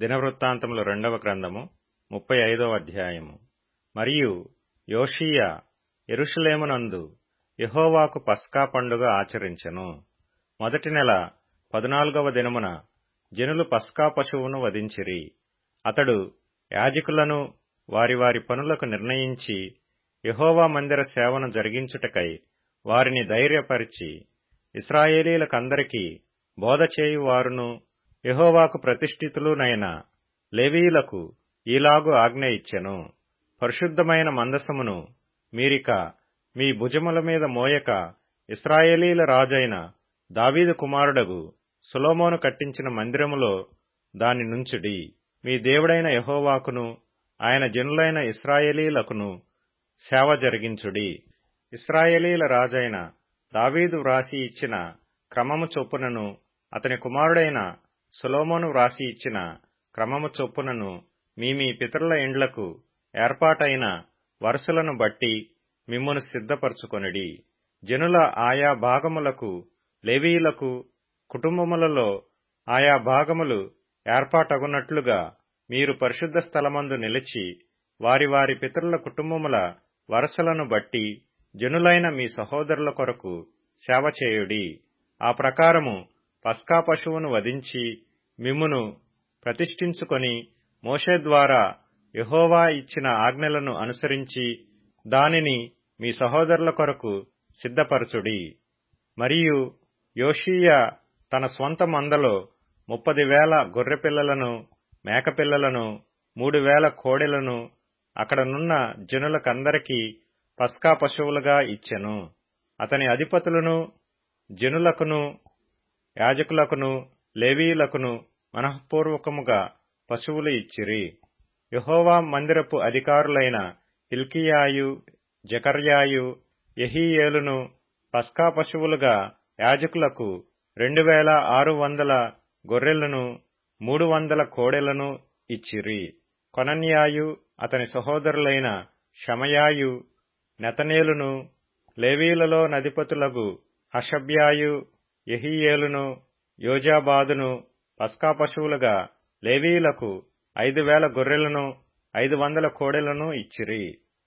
దినవృత్తాంతములు రెండవ గ్రంథము ముప్పై ఐదవ అధ్యాయము మరియు యోషీయా ఎరుషలేమునందు యెహోవాకు పస్కా పండుగ ఆచరించెను మొదటి నెల పదునాలుగవ దినమున జనులు పస్కా పశువును వధించిరి అతడు యాజకులను వారి వారి పనులకు నిర్ణయించి యెహోవా మందిర సేవను జరిగించుటకై వారిని ధైర్యపరిచి ఇస్రాయేలీలకందరికీ బోధ చేయువారును యెహోవాకు ప్రతిష్ఠితులునైన లేవీయులకు ఈలాగు ఆజ్ఞ ఇచ్చెను పరిశుద్ధమైన మందసమును మీరిక మీ భుజముల మీద మోయక ఇస్రాయేలీల రాజైన దావీదు కుమారుడగు సొలొమోను కట్టించిన మందిరములో దాని నుంచుడి మీ దేవుడైన యెహోవాకును ఆయన జనులైన ఇస్రాయేలీలకును సేవ జరిగించుడి ఇస్రాయేలీల రాజైన దావీదు వ్రాసి ఇచ్చిన క్రమము చొప్పునను అతని కుమారుడైన సొలొమోను వ్రాసి ఇచ్చిన క్రమము చొప్పునను మీ మీ పితరుల ఇండ్లకు ఏర్పాటైన వరుసలను బట్టి మిమ్మును సిద్ధపరచుకొనిడి జనుల ఆయా భాగములకు లేవీయులకు కుటుంబములలో ఆయా భాగములు ఏర్పాటగునట్లుగా మీరు పరిశుద్ధ స్థలమందు నిలిచి వారి వారి పితరుల కుటుంబముల వరసలను బట్టి జనులైన మీ సహోదరుల కొరకు సేవ చేయుడి ఆ ప్రకారము పస్కా పశువును వధించి మిమ్మును ప్రతిష్ఠించుకొని మోషే ద్వారా యహోవా ఇచ్చిన ఆజ్ఞలను అనుసరించి దానిని మీ సహోదరుల కొరకు సిద్ధపరచుడి మరియు యోషీయా తన స్వంత మందలో ముప్పది వేల గొర్రెపిల్లలను మేకపిల్లలను మూడు వేల కోడెలను అక్కడనున్న జనులకందరికీ పస్కా పశువులుగా ఇచ్చెను అతని అధిపతులను జనులకును యాజకులకును లేవీయులకును మనఃపూర్వకముగా పశువులు ఇచ్చిరి యహోవా మందిరపు అధికారులైన హిల్కియాయు జకర్యాయు యహీయేలును పస్కా పశువులుగా యాజకులకు రెండు వేల ఆరు వందల గొర్రెలను మూడు వందల కోడెలను ఇచ్చిరి కొనన్యాయు అతని సహోదరులైన షమయాయు నెతనేలును లేవీలలో నదిపతులగు హషబ్యాయు యహీయేలును యోజాబాదును పస్కా పశువులుగా లేవీయులకు ఐదు వేల గొర్రెలను ఐదు వందల కోడెలను ఇచ్చిరి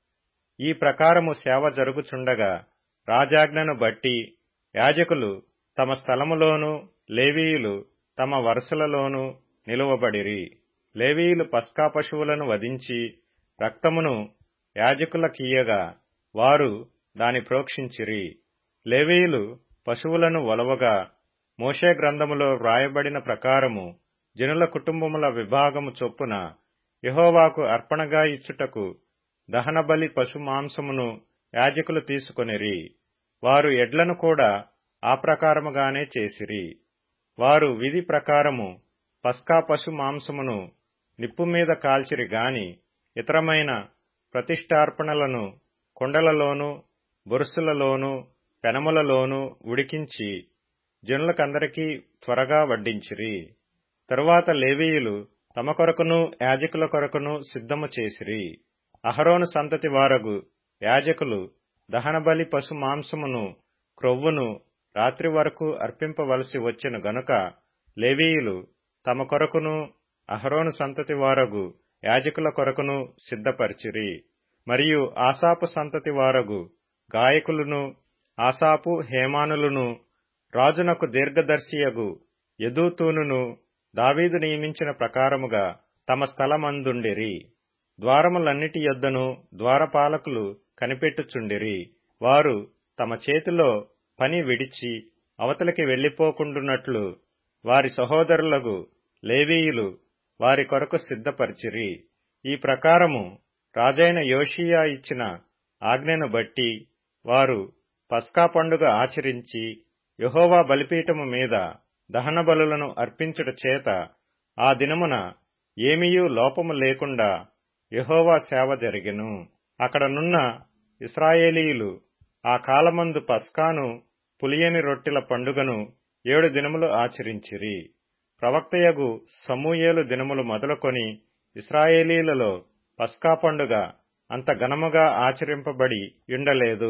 ఈ ప్రకారము సేవ జరుగుచుండగా రాజాజ్ఞను బట్టి యాజకులు తమ స్థలములోను లేవీయులు తమ వరుసలలోనూ నిలువబడిరి లేవీయులు పస్కా పశువులను వధించి రక్తమును యాజకులకీయగా వారు దాని ప్రోక్షించిరి లేవీయులు పశువులను వలవగా మోషే గ్రంథములో వ్రాయబడిన ప్రకారము జనుల కుటుంబముల విభాగము చొప్పున యహోవాకు అర్పణగా ఇచ్చుటకు దహనబలి పశు మాంసమును యాజకులు తీసుకొనిరి వారు ఎడ్లను కూడా ఆ ప్రకారముగానే చేసిరి వారు విధి ప్రకారము పస్కా పశు మాంసమును నిప్పు మీద కాల్చిరి గాని ఇతరమైన ప్రతిష్టార్పణలను కుండలలోను బొరుసులలోను పెనములలోను ఉడికించి జనులకందరికీ త్వరగా వడ్డించిరి తరువాత లేవీయులు తమ కొరకును యాజకుల కొరకును సిద్ధము చేసిరి అహరోను సంతతి వారగు యాజకులు దహనబలి పశు మాంసమును క్రొవ్వును రాత్రి వరకు అర్పింపవలసి వచ్చిన గనుక లేవీయులు తమ కొరకును అహరోను సంతతి వారగు యాజకుల కొరకును సిద్ధపరిచిరి మరియు ఆసాపు సంతతి వారగు గాయకులను ఆసాపు హేమానులను రాజునకు దీర్ఘదర్శియగు యదూతూనును దావీదు నియమించిన ప్రకారముగా తమ స్థలమందుండిరి ద్వారములన్నిటి యొద్దను ద్వారపాలకులు కనిపెట్టుచుండిరి వారు తమ చేతిలో పని విడిచి అవతలికి వెళ్లిపోకుండునట్లు వారి సహోదరులకు లేవీయులు వారి కొరకు సిద్ధపరిచిరి ఈ ప్రకారము రాజైన యోషియా ఇచ్చిన ఆజ్ఞను బట్టి వారు పస్కా పండుగ ఆచరించి యహోవా బలిపీఠము మీద దహన బలులను అర్పించుట చేత ఆ దినమున ఏమీయూ లోపము లేకుండా యహోవా సేవ జరిగెను అక్కడనున్న ఇస్రాయేలీయులు ఆ కాలమందు పస్కాను పులియని రొట్టెల పండుగను ఏడు దినములు ఆచరించిరి ప్రవక్తయగు సమూయేలు దినములు మొదలుకొని ఇస్రాయేలీలలో పస్కా పండుగ అంత ఘనముగా ఆచరింపబడి ఉండలేదు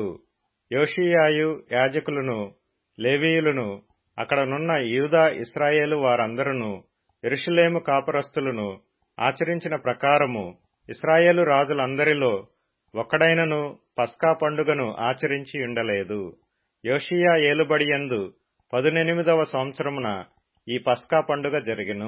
యోషియాయు యాజకులను లేవీయులను అక్కడనున్న యూదా ఇస్రాయేలు వారందరూ ఎరుషులేము కాపురస్తులను ఆచరించిన ప్రకారము ఇస్రాయేలు రాజులందరిలో ఒక్కడైనను పస్కా పండుగను ఆచరించి ఉండలేదు యోషియా ఏలుబడియందు పదునెనిమిదవ సంవత్సరమున ఈ పస్కా పండుగ జరిగెను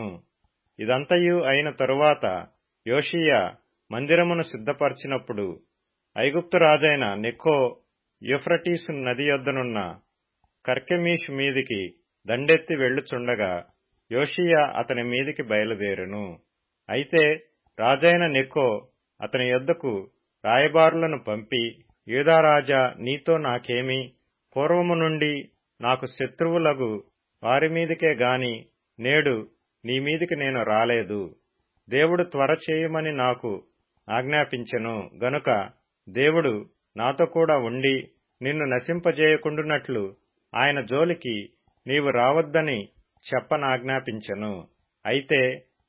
ఇదంతయు అయిన తరువాత యోషియా మందిరమును సిద్ధపరిచినప్పుడు ఐగుప్తు రాజైన నెక్కో యూఫ్రటీసు నది యొద్దనున్న కర్కెమీష్ మీదికి దండెత్తి వెళ్ళుచుండగా యోషియా అతని మీదికి బయలుదేరెను అయితే రాజైన నెక్కో అతని యొద్దకు రాయబారులను పంపి యూదారాజా నీతో నాకేమి పూర్వము నుండి నాకు శత్రువులగు వారి మీదికే గాని నేడు నీ మీదికి నేను రాలేదు దేవుడు త్వర చేయమని నాకు ఆజ్ఞాపించెను గనుక దేవుడు నాతో కూడా ఉండి నిన్ను నశింపజేయకుండునట్లు ఆయన జోలికి నీవు రావద్దని చెప్పనాజ్ఞాపించెను అయితే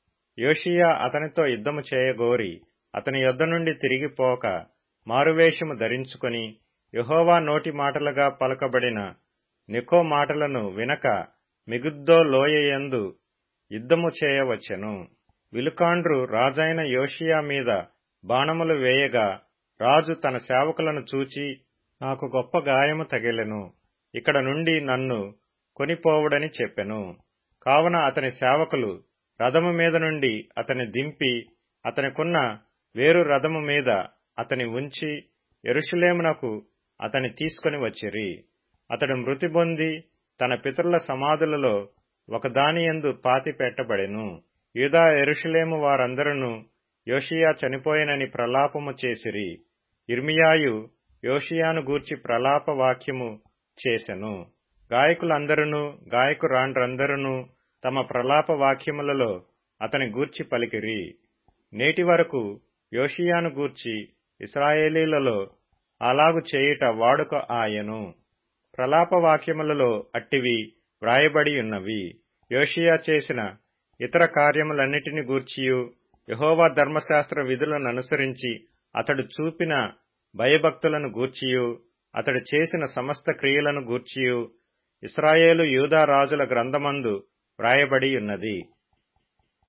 యోషియా అతనితో యుద్ధము చేయగోరి అతని యొద్ద నుండి తిరిగిపోక మారువేషము ధరించుకొని యహోవా నోటి మాటలుగా పలకబడిన నికో మాటలను వినక మిగుద్దో లోయయందు యుద్ధము చేయవచ్చెను విలుకాండ్రు రాజైన యోషియా మీద బాణములు వేయగా రాజు తన సేవకులను చూచి నాకు గొప్ప గాయము తగిలెను ఇక్కడ నుండి నన్ను కొనిపోవుడని చెప్పెను కావున అతని సేవకులు రథము మీద నుండి అతని దింపి అతనికున్న వేరు రథము మీద అతని ఉంచి ఎరుషులేమునకు అతని తీసుకొని వచ్చిరి అతడు మృతి పొంది తన పితరుల సమాధులలో ఒకదానియందు పాతి పెట్టబడెను యూదా ఎరుషులేము వారందరూ యోషియా చనిపోయినని ప్రలాపము చేసిరి ఇర్మియాయు యోషియాను గూర్చి ప్రలాప వాక్యము చేసెను గాయకులందరూ గాయకురాండ్రందరూ తమ ప్రలాప వాక్యములలో అతని గూర్చి పలికిరి నేటి వరకు యోషియాను గూర్చి ఇస్రాయేలీలలో అలాగు చేయుట వాడుక ఆయను ప్రలాప వాక్యములలో అట్టివి వ్రాయబడి ఉన్నవి యోషియా చేసిన ఇతర కార్యములన్నిటిని గూర్చియు యహోవా ధర్మశాస్త్ర విధులను అనుసరించి అతడు చూపిన భయభక్తులను గూర్చియు అతడు చేసిన సమస్త క్రియలను గూర్చియు ఇస్రాయేలు యూదా రాజుల గ్రంథమందు వ్రాయబడి ఉన్నది